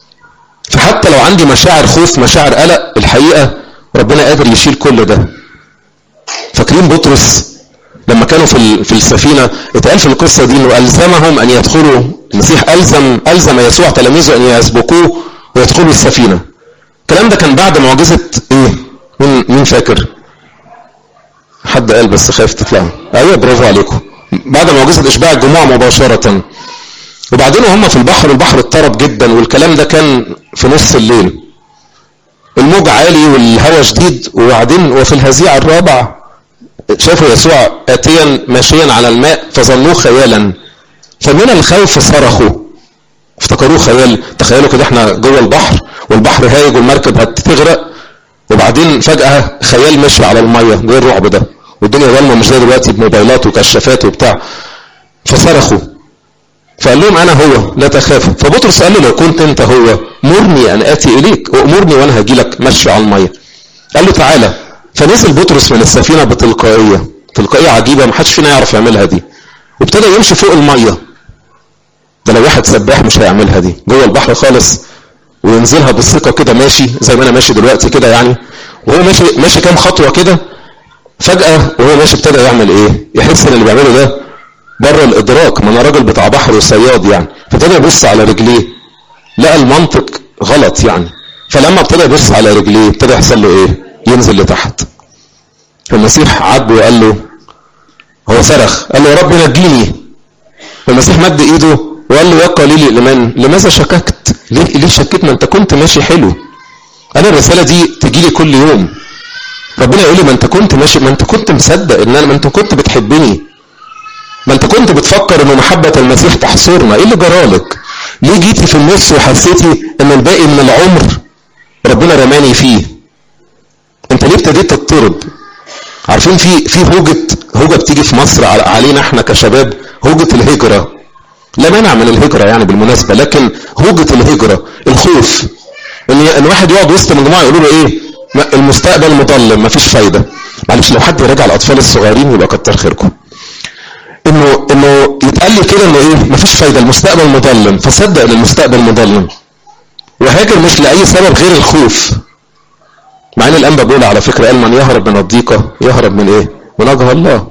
فحتى لو عندي مشاعر خوف مشاعر قلق الحقيقة ربنا قادر يشيل كل ده فاكرين بطرس لما كانوا في في السفينة اتقال في القصة دي انه ألزمهم أن يدخلوا المسيح ألزم ألزم يسوع تلاميذه أن يسبقوه ويدخلوا السفينة الكلام ده كان بعد معجزة ايه مين مين فاكر حد قال بس خايف تطلعوا ايوه برافو عليكم بعد معجزة اشباع الجموع مباشرة وبعدين هم في البحر البحر اضطرب جدا والكلام ده كان في نص الليل الموج عالي والهواء شديد وبعدين وفي الهزيع الرابع شافوا يسوع اتيا ماشيا على الماء فظنوه خيالا فمن الخوف صرخوا افتكروه خيال تخيلوا كده احنا جوه البحر والبحر هايج والمركب هتغرق وبعدين فجأة خيال ماشي على المية ده الرعب ده والدنيا ظلمة مش زي دلوقتي بموبايلات وكشافات وبتاع فصرخوا فقال لهم انا هو لا تخافوا فبطرس قال له لو كنت انت هو مرني ان اتي اليك وامرني وانا هجي لك مشي على الميه قال له تعالى فنزل بطرس من السفينه بتلقائيه تلقائيه عجيبه ما حدش فينا يعرف يعملها دي وابتدى يمشي فوق الميه ده لو واحد سباح مش هيعملها دي جوه البحر خالص وينزلها بالثقه كده ماشي زي ما انا ماشي دلوقتي كده يعني وهو ماشي ماشي كام خطوه كده فجاه وهو ماشي ابتدى يعمل ايه يحس ان اللي بيعمله ده بره الادراك ما انا راجل بتاع بحر وصياد يعني فابتدى يبص على رجليه لقى المنطق غلط يعني فلما ابتدى يبص على رجليه ابتدى يحصل له ايه ينزل لتحت المسيح عاتبه وقال له هو صرخ قال له يا رب نجيني المسيح مد ايده وقال له يا قليل الايمان لماذا شككت ليه, ليه شكيت ما انت كنت ماشي حلو انا الرساله دي تجي لي كل يوم ربنا يقول لي ما انت كنت ماشي ما انت كنت مصدق ان انا ما انت كنت بتحبني ما انت كنت بتفكر ان محبة المسيح تحصرنا ايه اللي جرالك ليه جيتي في النص وحسيتي ان الباقي من العمر ربنا رماني فيه انت ليه ابتديت تضطرب عارفين في في هوجة هوجة بتيجي في مصر علينا احنا كشباب هوجة الهجرة لا مانع من الهجرة يعني بالمناسبة لكن هوجة الهجرة الخوف ان ان واحد يقعد وسط مجموعة يقولوا له ايه المستقبل مظلم مفيش فايدة معلش لو حد يراجع الاطفال الصغيرين يبقى كتر خيركم انه انه يتقال لي كده انه ايه مفيش فايده المستقبل مظلم فصدق ان المستقبل مظلم وهاجر مش لاي سبب غير الخوف مع ان الانبا بيقول على فكره قال من يهرب من الضيقه يهرب من ايه؟ من وجه الله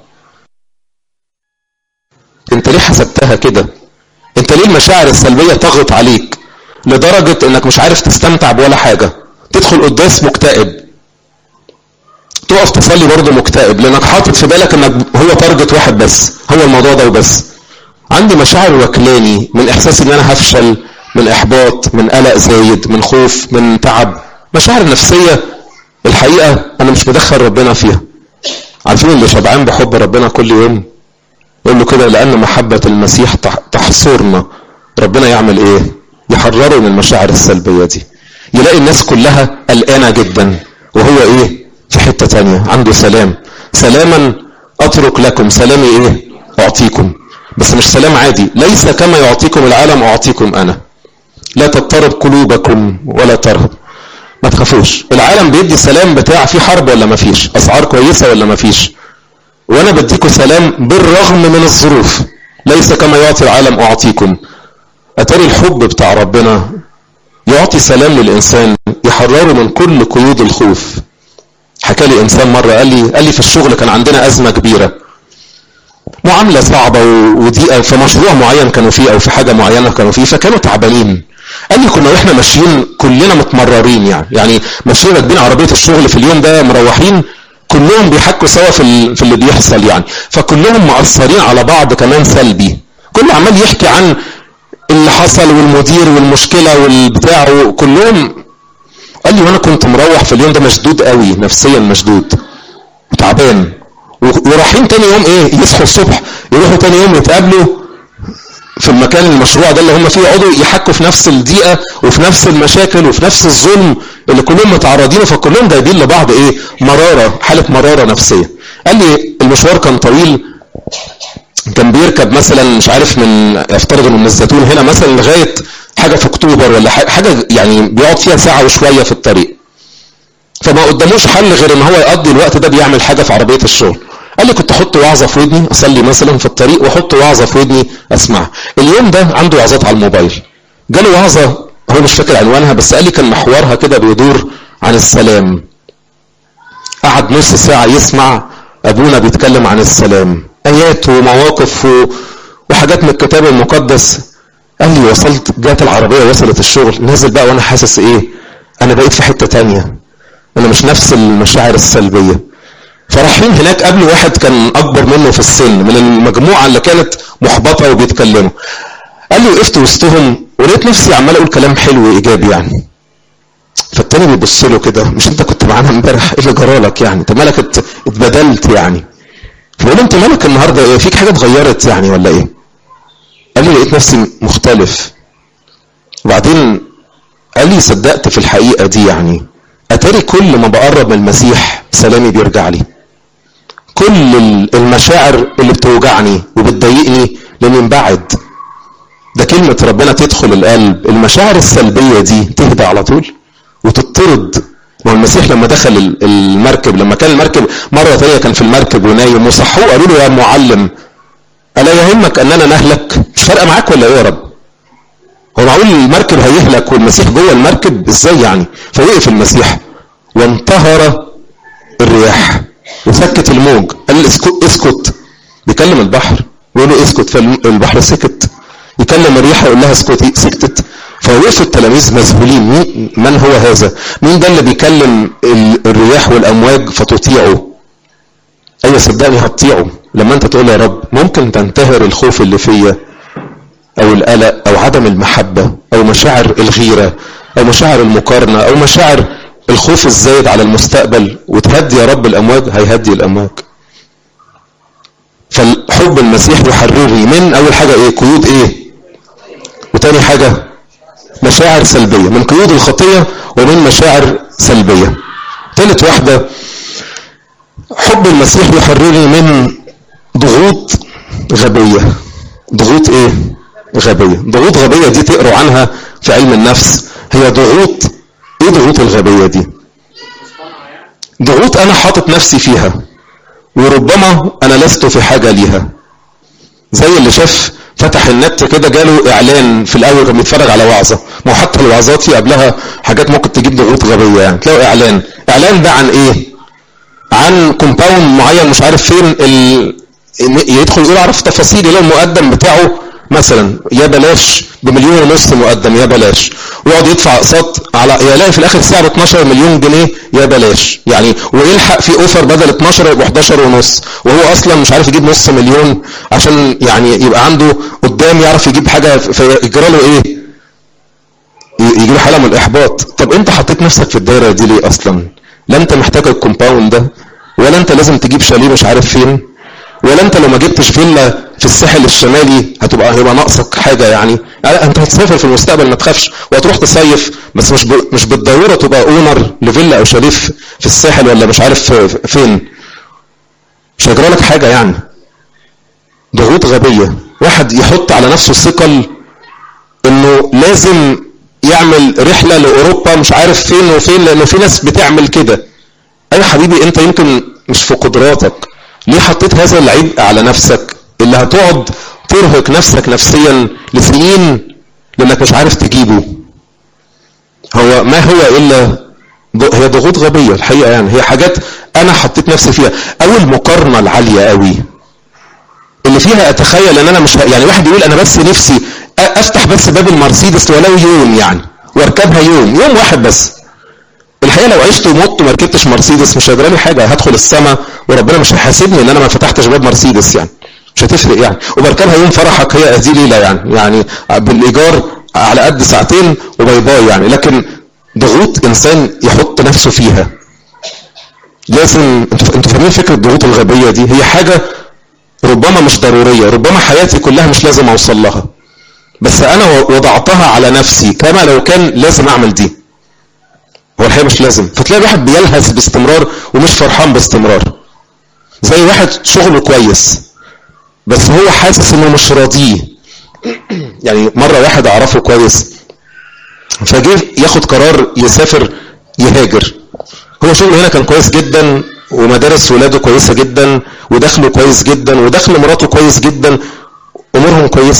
انت ليه حسبتها كده؟ انت ليه المشاعر السلبيه تغط عليك لدرجه انك مش عارف تستمتع بولا حاجه تدخل قداس مكتئب تقف تصلي برضه مكتئب لانك حاطط في بالك انك هو تارجت واحد بس هو الموضوع ده وبس عندي مشاعر وكلاني من احساس ان انا هفشل من احباط من قلق زايد من خوف من تعب مشاعر نفسيه الحقيقه انا مش مدخل ربنا فيها عارفين اللي شبعان بحب ربنا كل يوم يقول له كده لان محبه المسيح تحصرنا ربنا يعمل ايه يحرره من المشاعر السلبيه دي يلاقي الناس كلها قلقانه جدا وهو ايه في حتة تانية عنده سلام سلاما اترك لكم سلامي ايه اعطيكم بس مش سلام عادي ليس كما يعطيكم العالم اعطيكم انا لا تضطرب قلوبكم ولا ترهب ما تخافوش العالم بيدي سلام بتاع في حرب ولا ما فيش اسعار كويسة ولا ما فيش وانا بديكم سلام بالرغم من الظروف ليس كما يعطي العالم اعطيكم اتاري الحب بتاع ربنا يعطي سلام للانسان يحرره من كل قيود الخوف حكى لي انسان مره قال لي قال لي في الشغل كان عندنا ازمه كبيره معامله صعبه وضيقه في مشروع معين كانوا فيه او في حاجه معينه كانوا فيه فكانوا تعبانين قال لي كنا واحنا ماشيين كلنا متمررين يعني يعني ماشيين راكبين عربيه الشغل في اليوم ده مروحين كلهم بيحكوا سوا في في اللي بيحصل يعني فكلهم مأثرين على بعض كمان سلبي كل عمال يحكي عن اللي حصل والمدير والمشكله والبتاع كلهم قال لي وانا كنت مروح في اليوم ده مشدود قوي نفسيا مشدود تعبان ورايحين تاني يوم ايه يصحوا الصبح يروحوا تاني يوم يتقابلوا في المكان المشروع ده اللي هم فيه يقعدوا يحكوا في نفس الضيقه وفي نفس المشاكل وفي نفس الظلم اللي كلهم متعرضين فكلهم جايبين لبعض ايه مراره حاله مراره نفسيه قال لي المشوار كان طويل كان بيركب مثلا مش عارف من افترض انه من الزيتون هنا مثلا لغايه حاجه في اكتوبر ولا حاجه يعني بيقعد فيها ساعه وشويه في الطريق فما قداموش حل غير ان هو يقضي الوقت ده بيعمل حاجه في عربيه الشغل قال لي كنت احط وعظه في ودني اصلي مثلا في الطريق واحط وعظه في ودني اسمعها اليوم ده عنده وعظات على الموبايل جاله وعظه هو مش فاكر عنوانها بس قال لي كان محورها كده بيدور عن السلام قعد نص ساعة يسمع أبونا بيتكلم عن السلام آيات ومواقف و... وحاجات من الكتاب المقدس قال لي وصلت جات العربية وصلت الشغل نازل بقى وأنا حاسس إيه أنا بقيت في حتة تانية أنا مش نفس المشاعر السلبية فرايحين هناك قبل واحد كان أكبر منه في السن من المجموعة اللي كانت محبطة وبيتكلموا قال لي وقفت وسطهم ولقيت نفسي عمال أقول كلام حلو وإيجابي يعني فالتاني بيبص له كده مش انت كنت معانا امبارح ايه اللي جرالك يعني انت مالك اتبدلت يعني فبقول له انت مالك النهارده ايه فيك حاجه اتغيرت يعني ولا ايه قال لي لقيت نفسي مختلف وبعدين قال لي صدقت في الحقيقه دي يعني اتاري كل ما بقرب من المسيح سلامي بيرجع لي كل المشاعر اللي بتوجعني وبتضايقني لاني مبعد ده كلمة ربنا تدخل القلب المشاعر السلبية دي تهدى على طول وتطرد ما المسيح لما دخل المركب لما كان المركب مرة ثانية كان في المركب ونايم وصحوه قالوا له يا معلم ألا يهمك أننا نهلك مش فارقة معاك ولا إيه يا رب هو معقول المركب هيهلك والمسيح جوه المركب ازاي يعني فوقف المسيح وانتهر الرياح وسكت الموج قال اسكت اسكت بيكلم البحر بيقول له اسكت فالبحر سكت يكلم الريح يقول لها اسكتي سكتت فوقفوا التلاميذ مذهولين من هو هذا مين ده اللي بيكلم الرياح والامواج فتطيعه ايوه صدقني هتطيعه لما انت تقول يا رب ممكن تنتهر الخوف اللي فيا او القلق او عدم المحبة او مشاعر الغيرة او مشاعر المقارنة او مشاعر الخوف الزايد على المستقبل وتهدي يا رب الامواج هيهدي الامواج فالحب المسيح يحررني من اول حاجة ايه قيود ايه وتاني حاجة مشاعر سلبية من قيود الخطية ومن مشاعر سلبية ثالث واحدة حب المسيح يحررني من ضغوط غبية ضغوط ايه غبية ضغوط غبية دي تقروا عنها في علم النفس هي ضغوط ايه ضغوط الغبية دي ضغوط انا حاطط نفسي فيها وربما انا لست في حاجة ليها زي اللي شاف فتح النت كده جاله اعلان في الاول كان بيتفرج على وعظه ما حتى الوعظات في قبلها حاجات ممكن تجيب ضغوط غبيه يعني تلاقوا اعلان اعلان ده عن ايه عن كومباوند معين مش عارف فين ال... يدخل يقول اعرف تفاصيل يلاقي المقدم بتاعه مثلا يا بلاش بمليون ونص مقدم يا بلاش ويقعد يدفع اقساط على يلاقي في الاخر سعره 12 مليون جنيه يا بلاش يعني ويلحق في اوفر بدل 12 يبقى 11 ونص وهو اصلا مش عارف يجيب نص مليون عشان يعني يبقى عنده قدام يعرف يجيب حاجه فيجرى له ايه؟ يجي له حاله من الاحباط طب انت حطيت نفسك في الدايره دي ليه اصلا؟ لا انت محتاج الكومباوند ده ولا انت لازم تجيب شاليه مش عارف فين ولا انت لو ما جبتش فيلا في الساحل الشمالي هتبقى هيبقى ناقصك حاجه يعني انت هتسافر في المستقبل ما تخافش وهتروح تصيف بس مش ب... مش بالضروره تبقى اونر لفيلا او شاليه في الساحل ولا مش عارف فين مش هيجرى لك حاجه يعني ضغوط غبيه واحد يحط على نفسه ثقل انه لازم يعمل رحله لاوروبا مش عارف فين وفين لانه في ناس بتعمل كده ايوه حبيبي انت يمكن مش في قدراتك ليه حطيت هذا العبء على نفسك اللي هتقعد ترهق نفسك نفسيا لسنين لانك مش عارف تجيبه هو ما هو الا هي ضغوط غبية الحقيقة يعني هي حاجات انا حطيت نفسي فيها او المقارنة العالية قوي اللي فيها اتخيل ان انا مش يعني واحد يقول انا بس نفسي افتح بس باب المرسيدس ولو يوم يعني واركبها يوم يوم واحد بس الحقيقه لو عشت ومت وما ركبتش مرسيدس مش هيجرى لي حاجه هدخل السماء وربنا مش هيحاسبني ان انا ما فتحتش باب مرسيدس يعني مش هتفرق يعني وبركبها يوم فرحك هي دي ليله يعني يعني بالايجار على قد ساعتين وباي باي يعني لكن ضغوط انسان يحط نفسه فيها لازم انتوا فاهمين فكره الضغوط الغبيه دي هي حاجه ربما مش ضروريه ربما حياتي كلها مش لازم اوصل لها بس انا وضعتها على نفسي كما لو كان لازم اعمل دي هو الحقيقه مش لازم فتلاقي واحد بيلهث باستمرار ومش فرحان باستمرار زي واحد شغله كويس بس هو حاسس انه مش راضيه يعني مره واحد اعرفه كويس فجه ياخد قرار يسافر يهاجر هو شغله هنا كان كويس جدا ومدارس ولاده كويسه جدا ودخله كويس جدا ودخل مراته كويس جدا امورهم كويسه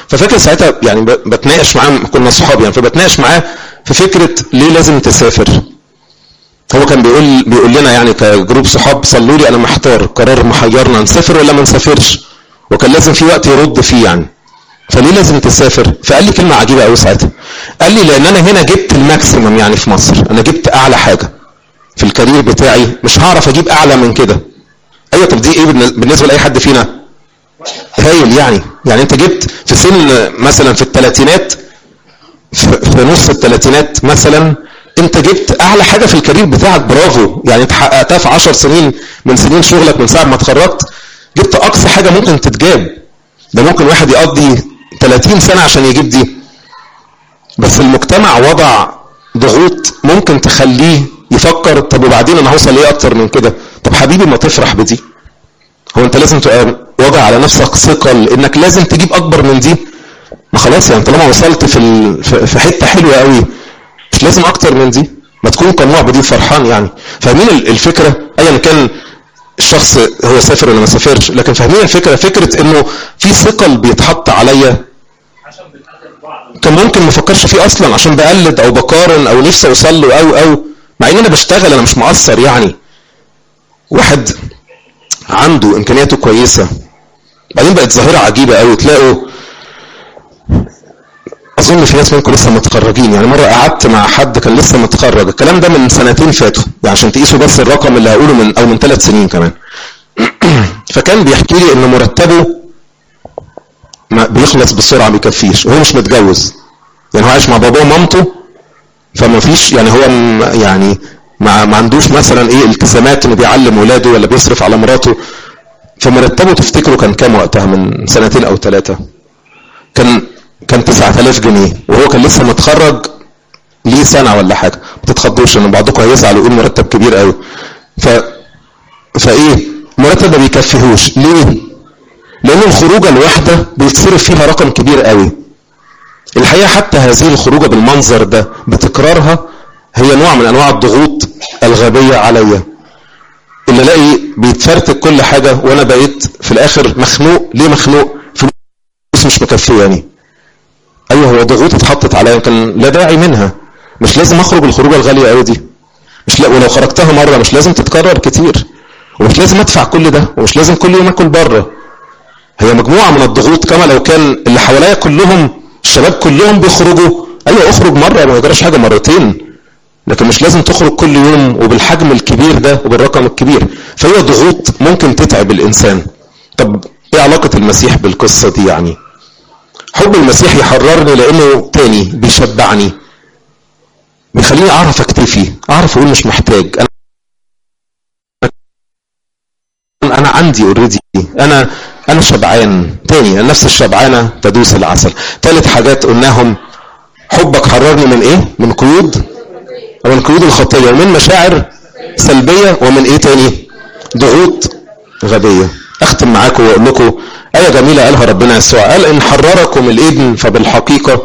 ففاكر ساعتها يعني ب- بتناقش معاه كنا اصحاب يعني فبتناقش معاه في فكره ليه لازم تسافر هو كان بيقول بيقول لنا يعني كجروب صحاب صلوا لي انا محتار قرار محيرنا نسافر ولا ما نسافرش وكان لازم في وقت يرد فيه يعني فليه لازم تسافر فقال لي كلمه عجيبه قوي ساعتها قال لي لان انا هنا جبت الماكسيمم يعني في مصر انا جبت اعلى حاجه في الكارير بتاعي مش هعرف اجيب اعلى من كده ايوه طب دي ايه بالن- بالنسبه لاي حد فينا هايل يعني يعني انت جبت في سن مثلا في الثلاثينات في في نص الثلاثينات مثلا انت جبت اعلى حاجه في الكارير بتاعك برافو يعني انت حققتها في 10 سنين من سنين شغلك من ساعه ما اتخرجت جبت اقصى حاجه ممكن تتجاب ده ممكن واحد يقضي 30 سنه عشان يجيب دي بس المجتمع وضع ضغوط ممكن تخليه يفكر طب وبعدين انا هوصل لايه اكتر من كده طب حبيبي ما تفرح بدي هو انت لازم تبقى واضع على نفسك ثقل انك لازم تجيب اكبر من دي ما خلاص يعني طالما وصلت في ال... في في حته حلوه قوي مش لازم اكتر من دي ما تكون قنوع بدي فرحان يعني فاهمين ال- الفكره ايا كان الشخص هو سافر ولا ما سافرش لكن فاهمين الفكره فكره انه في ثقل بيتحط عليا كان ممكن ما افكرش فيه اصلا عشان بقلد او بقارن او نفسي اوصل له او او مع ان انا بشتغل انا مش مقصر يعني واحد عنده امكانياته كويسه بعدين بقت ظاهره عجيبه قوي تلاقوا اظن في ناس منكم لسه متخرجين يعني مره قعدت مع حد كان لسه متخرج الكلام ده من سنتين فاتوا يعني عشان تقيسوا بس الرقم اللي هقوله من او من ثلاث سنين كمان فكان بيحكي لي ان مرتبه ما بيخلص بسرعه ما بيكفيش وهو مش متجوز يعني هو عايش مع باباه ومامته فما فيش يعني هو م- يعني ما, ما عندوش مثلا ايه التزامات انه بيعلم ولاده ولا بيصرف على مراته فمرتبه تفتكروا كان كام وقتها من سنتين او ثلاثه كان كان 9000 جنيه وهو كان لسه متخرج ليه سنه ولا حاجه ما تتخضوش ان بعضكم هيزعل ويقول مرتب كبير قوي ف فايه مرتب ما بيكفيهوش ليه لان الخروجه الواحده بيتصرف فيها رقم كبير قوي الحقيقه حتى هذه الخروجه بالمنظر ده بتكرارها هي نوع من انواع الضغوط الغبيه عليا اللي الاقي بيتفرتك كل حاجه وانا بقيت في الاخر مخنوق ليه مخنوق فلوس مش مكفياني ايوه هو ضغوط اتحطت عليا يمكن لا داعي منها مش لازم اخرج الخروجه الغاليه قوي دي مش لا ولو خرجتها مره مش لازم تتكرر كتير ومش لازم ادفع كل ده ومش لازم كل يوم اكل بره هي مجموعه من الضغوط كما لو كان اللي حواليا كلهم الشباب كلهم بيخرجوا ايوه اخرج مره ما يجراش حاجه مرتين لكن مش لازم تخرج كل يوم وبالحجم الكبير ده وبالرقم الكبير فهي ضغوط ممكن تتعب الانسان طب ايه علاقه المسيح بالقصه دي يعني حب المسيح يحررني لانه تاني بيشبعني بيخليني اعرف اكتفي اعرف اقول مش محتاج انا انا عندي اوريدي انا انا شبعان تاني النفس الشبعانه تدوس العسل ثالث حاجات قلناهم حبك حررني من ايه من قيود ومن قيود الخطيه ومن مشاعر سلبيه ومن ايه تاني ضغوط غبيه اختم معاكم واقول لكم ايه جميله قالها ربنا يسوع قال ان حرركم الابن فبالحقيقه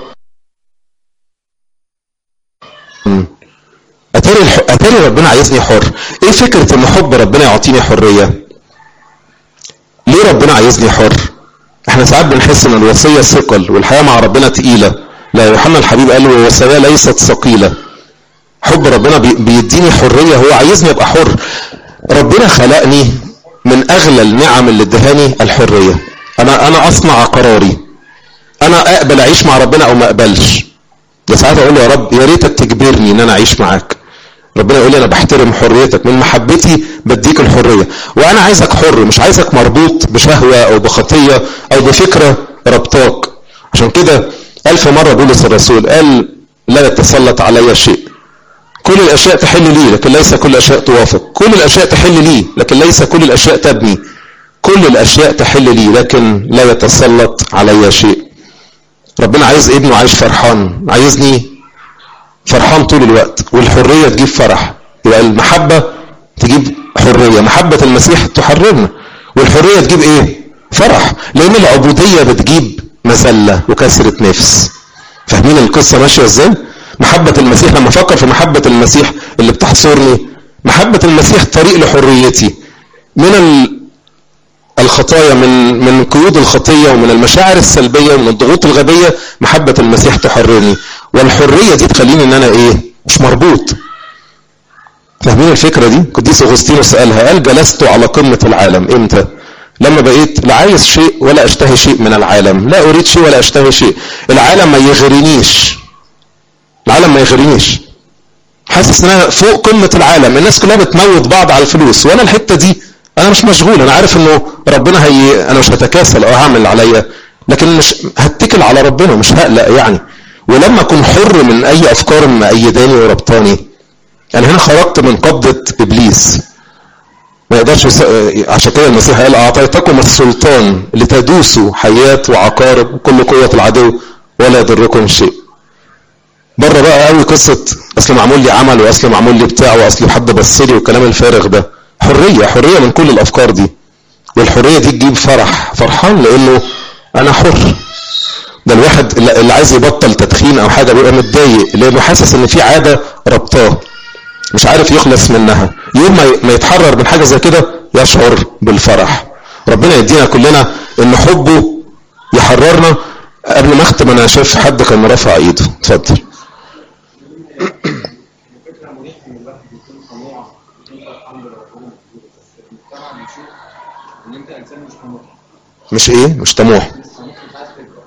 مم. اتاري الح... اتاري ربنا عايزني حر ايه فكره ان حب ربنا يعطيني حريه ليه ربنا عايزني حر احنا ساعات بنحس ان الوصيه ثقل والحياه مع ربنا تقيله لا يوحنا الحبيب قال له الوصيه ليست ثقيله حب ربنا بي... بيديني حريه هو عايزني ابقى حر ربنا خلقني من اغلى النعم اللي ادهاني الحريه انا انا اصنع قراري انا اقبل اعيش مع ربنا او ما اقبلش ده ساعات اقول له يا رب يا ريتك تجبرني ان انا اعيش معاك ربنا يقول لي انا بحترم حريتك من محبتي بديك الحريه وانا عايزك حر مش عايزك مربوط بشهوه او بخطيه او بفكره ربطاك عشان كده الف مره بولس الرسول قال لا يتسلط علي شيء كل الاشياء تحل لي لكن ليس كل الاشياء توافق كل الاشياء تحل لي لكن ليس كل الاشياء تبني كل الاشياء تحل لي لكن لا يتسلط علي شيء ربنا عايز ابنه عايش فرحان عايزني فرحان طول الوقت والحريه تجيب فرح يبقى المحبه تجيب حريه محبه المسيح تحررنا والحريه تجيب ايه فرح لان العبوديه بتجيب مذله وكسره نفس فاهمين القصه ماشيه ازاي محبه المسيح لما افكر في محبه المسيح اللي بتحصرني محبه المسيح طريق لحريتي من ال... الخطايا من من قيود الخطيه ومن المشاعر السلبيه ومن الضغوط الغبيه محبه المسيح تحررني والحريه دي تخليني ان انا ايه مش مربوط فاهمين الفكره دي قديس اغسطينوس سالها قال جلست على قمه العالم امتى لما بقيت لا عايز شيء ولا اشتهي شيء من العالم لا اريد شيء ولا اشتهي شيء العالم ما يغرينيش العالم ما يغرينيش حاسس ان انا فوق قمه العالم الناس كلها بتموت بعض على الفلوس وانا الحته دي انا مش مشغول انا عارف انه ربنا هي انا مش هتكاسل او هعمل اللي عليا لكن مش هتكل على ربنا مش هقلق يعني ولما اكون حر من اي افكار مأيداني وربطاني يعني هنا خرجت من قبضه ابليس ما يقدرش يس... عشان كده المسيح قال اعطيتكم السلطان لتدوسوا حياه وعقارب وكل قوه العدو ولا يضركم شيء بره بقى قوي قصه اصل معمول لي عمل واصل معمول لي بتاع واصل حد بص لي والكلام الفارغ ده حريه حريه من كل الافكار دي والحريه دي تجيب فرح فرحان لانه انا حر ده الواحد اللي عايز يبطل تدخين او حاجه بيبقى متضايق لانه حاسس ان في عاده ربطاه مش عارف يخلص منها يوم ما يتحرر من حاجه زي كده يشعر بالفرح ربنا يدينا كلنا ان حبه يحررنا قبل ما اختم انا شايف حد كان رافع ايده اتفضل الفكره مريح ان الواحد يكون طموح ويكون فرحان بربنا بس المجتمع بيشوف ان انت انسان مش طموح مش ايه مش طموح مش طموح مش عايز تكبر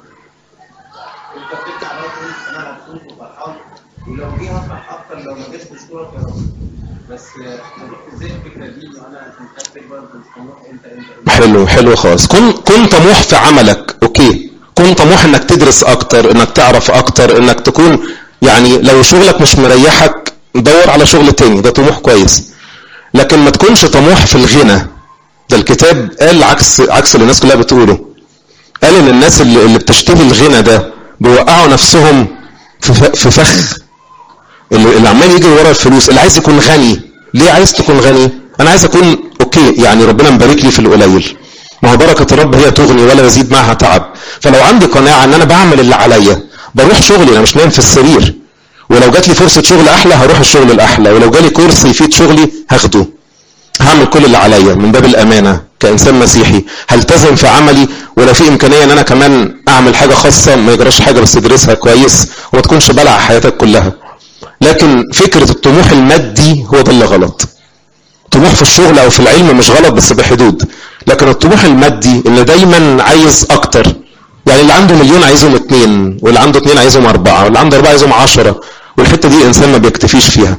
انت بترجع بقى تقول انا مبسوط وفرحان ولو جه هفرح اكتر لو ما جاش بشكرك يا رب بس مريح ازاي الفكره دي انه انا مش عايز تكبر انت مش طموح انت انت انت حلو حلو خالص كن كن طموح في عملك اوكي كن طموح انك تدرس اكتر انك تعرف اكتر انك تكون يعني لو شغلك مش مريحك دور على شغل تاني ده طموح كويس لكن ما تكونش طموح في الغنى ده الكتاب قال عكس عكس اللي الناس كلها بتقوله قال ان الناس اللي, اللي بتشتهي الغنى ده بيوقعوا نفسهم في ف- في فخ اللي, اللي عمال يجري ورا الفلوس اللي عايز يكون غني ليه عايز تكون غني انا عايز اكون اوكي يعني ربنا مبارك لي في القليل ما هو بركه الرب هي تغني ولا يزيد معها تعب فلو عندي قناعه ان انا بعمل اللي عليا بروح شغلي انا مش نايم في السرير ولو جات لي فرصه شغل احلى هروح الشغل الاحلى ولو جالي كورس يفيد شغلي هاخده هعمل كل اللي عليا من باب الامانه كانسان مسيحي هلتزم في عملي ولو في امكانيه ان انا كمان اعمل حاجه خاصه ما يجراش حاجه بس ادرسها كويس وما تكونش بلع حياتك كلها لكن فكره الطموح المادي هو ده اللي غلط طموح في الشغل او في العلم مش غلط بس بحدود لكن الطموح المادي اللي دايما عايز اكتر يعني اللي عنده مليون عايزهم اتنين واللي عنده اتنين عايزهم اربعة واللي عنده اربعة عايزهم عشرة والحتة دي الانسان ما بيكتفيش فيها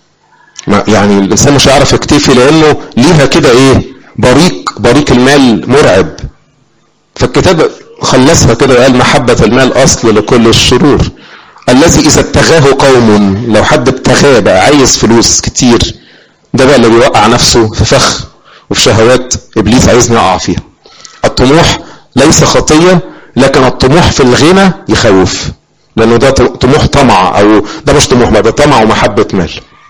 ما يعني الانسان مش هيعرف يكتفي لانه ليها كده ايه بريق بريق المال مرعب فالكتاب خلصها كده وقال محبة المال اصل لكل الشرور الذي اذا ابتغاه قوم لو حد ابتغاه بقى عايز فلوس كتير ده بقى اللي بيوقع نفسه في فخ وفي شهوات ابليس عايزني اقع فيها الطموح ليس خطيه لكن الطموح في الغنى يخوف لانه ده طموح طمع او ده مش طموح بقى ده طمع ومحبه مال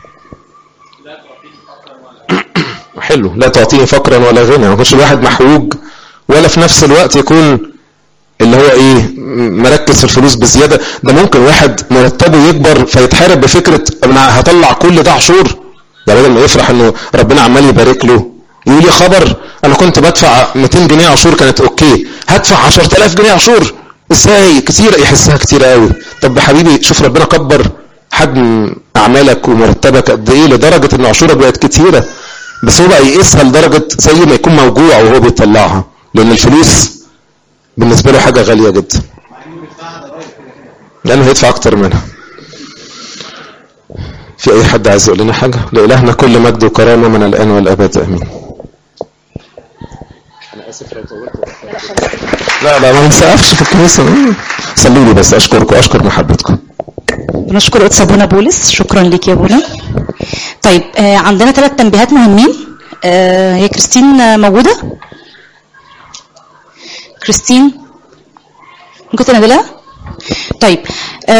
حلو لا تعطيني فقرا ولا غنى ما يكونش الواحد محوج ولا في نفس الوقت يكون اللي هو ايه مركز في الفلوس بزياده ده ممكن واحد مرتبه يكبر فيتحارب بفكره انا هطلع كل ده عشور ده بدل ما يفرح انه ربنا عمال يبارك له يقول يا خبر انا كنت بدفع 200 جنيه عشور كانت اوكي هدفع 10000 جنيه عشور ازاي كتير يحسها كتير قوي طب يا حبيبي شوف ربنا كبر حجم اعمالك ومرتبك قد ايه لدرجه ان عشورك بقت كتيره بس هو بقى يقيسها لدرجه زي ما يكون موجوع وهو بيطلعها لان الفلوس بالنسبه له حاجه غاليه جدا مع انه بيدفعها ضرايب كده كده لانه هيدفع اكتر منها في اي حد عايز يقول لنا حاجه لالهنا كل مجد وكرامه من الان والابد امين انا اسف لو طولت لا لا ما نسقفش في الكنيسه صلوا لي بس اشكركم اشكر محبتكم بنشكر قدس ابونا بولس شكرا ليك يا ابونا طيب آه عندنا ثلاث تنبيهات مهمين آه هي كريستين آه، موجوده كريستين ممكن تنادلها طيب آه